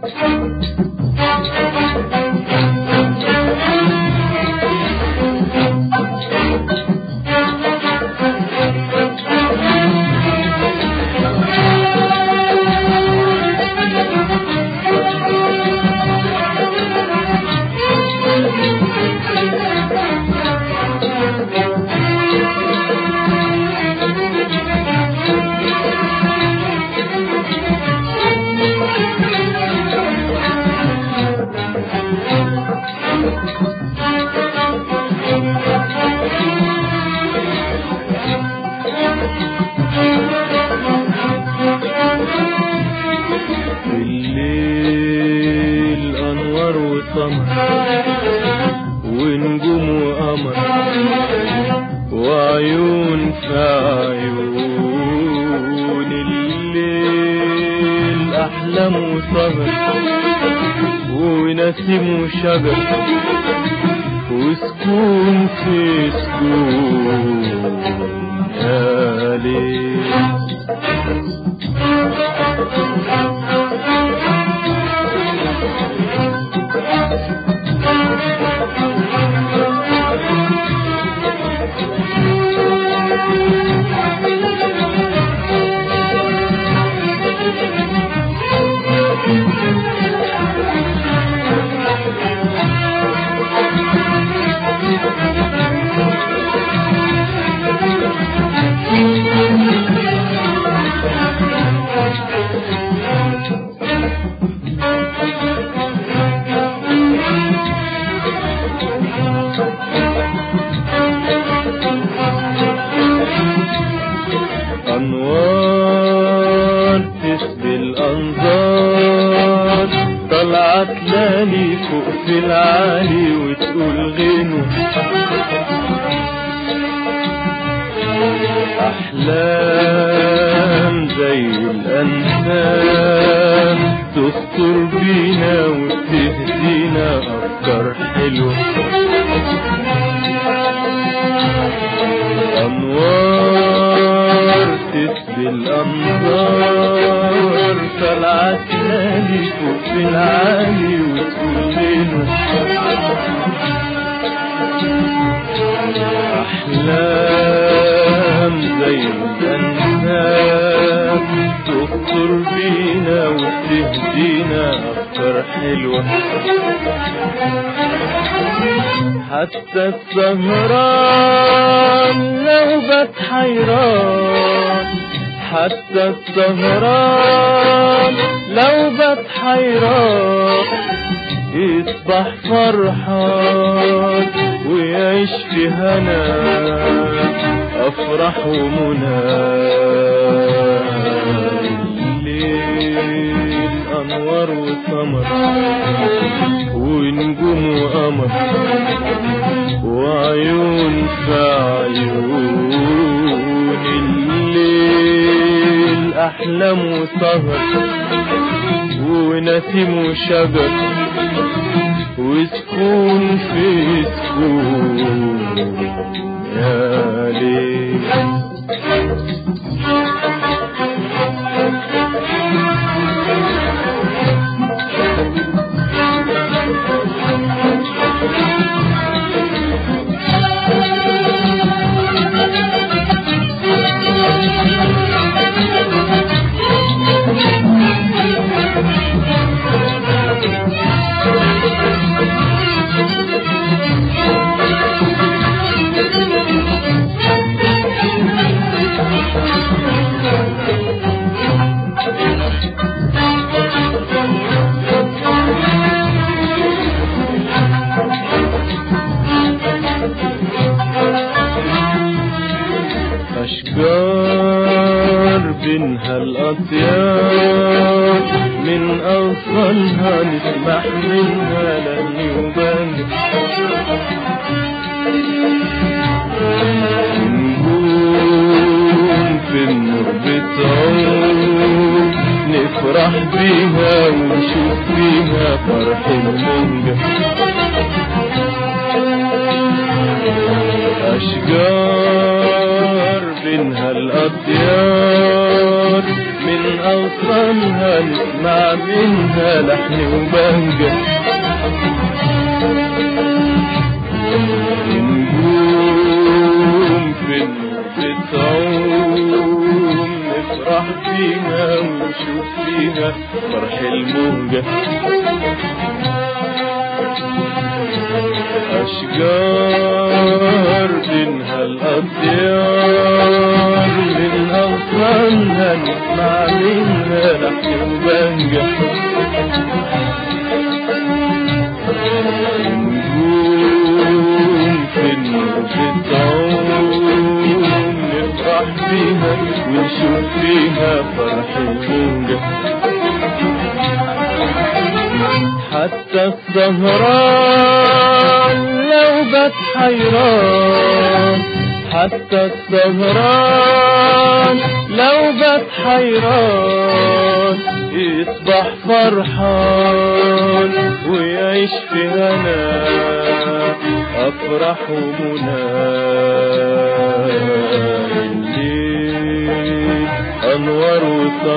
الليل انوار وسمر ونجوم وقمر وعيون في عيون الليل احلام وسهر ونسيم وشجر وسكون في سكون يا ليل أنوار تسبي الأنظار طلعت لالي فوق في العالي وتقول غنو أحلام زي الأنسان تخطر بينا وتهدينا أفكار حلوة أنوار تسبي الأنظار طلعت لالي فوق في العالي وتقول لنا أحلام زي الأنهار تخطر بينا وتهدينا أفكار حلوة حتى السهران لو بات حيران حتى السهران لو بات حيران يصبح فرحان ويعيش في هنا أفرح ومنى الليل أنوار وسمر ونجوم وقمر وعيون في عيون الليل أحلام وسهر ونسيم وشجر وسكون في سكون يا ليل أشجار بينها الأطيار من أوصالها نسمح منها لأني وبنجح نجوم في النور بتعود نفرح بيها ونشوف فيها فرح المنجح أشجار بينها الأطيار من أوطانها نسمع منها لحن وبهجة نجوم في بتعوم نفرح فيها ونشوف فيها فرح الموجة أشجار دينها الأطيار من أغصانها نسمع منها لحن وبهجة نجوم في بتعوم نفرح فيها ونشوف فيها فرح الموجة حتى السهران لو بات حيران حتى السهران لو بات حيران يصبح فرحان ويعيش في هنا أفرح ومنى الليل أنوار وصلاة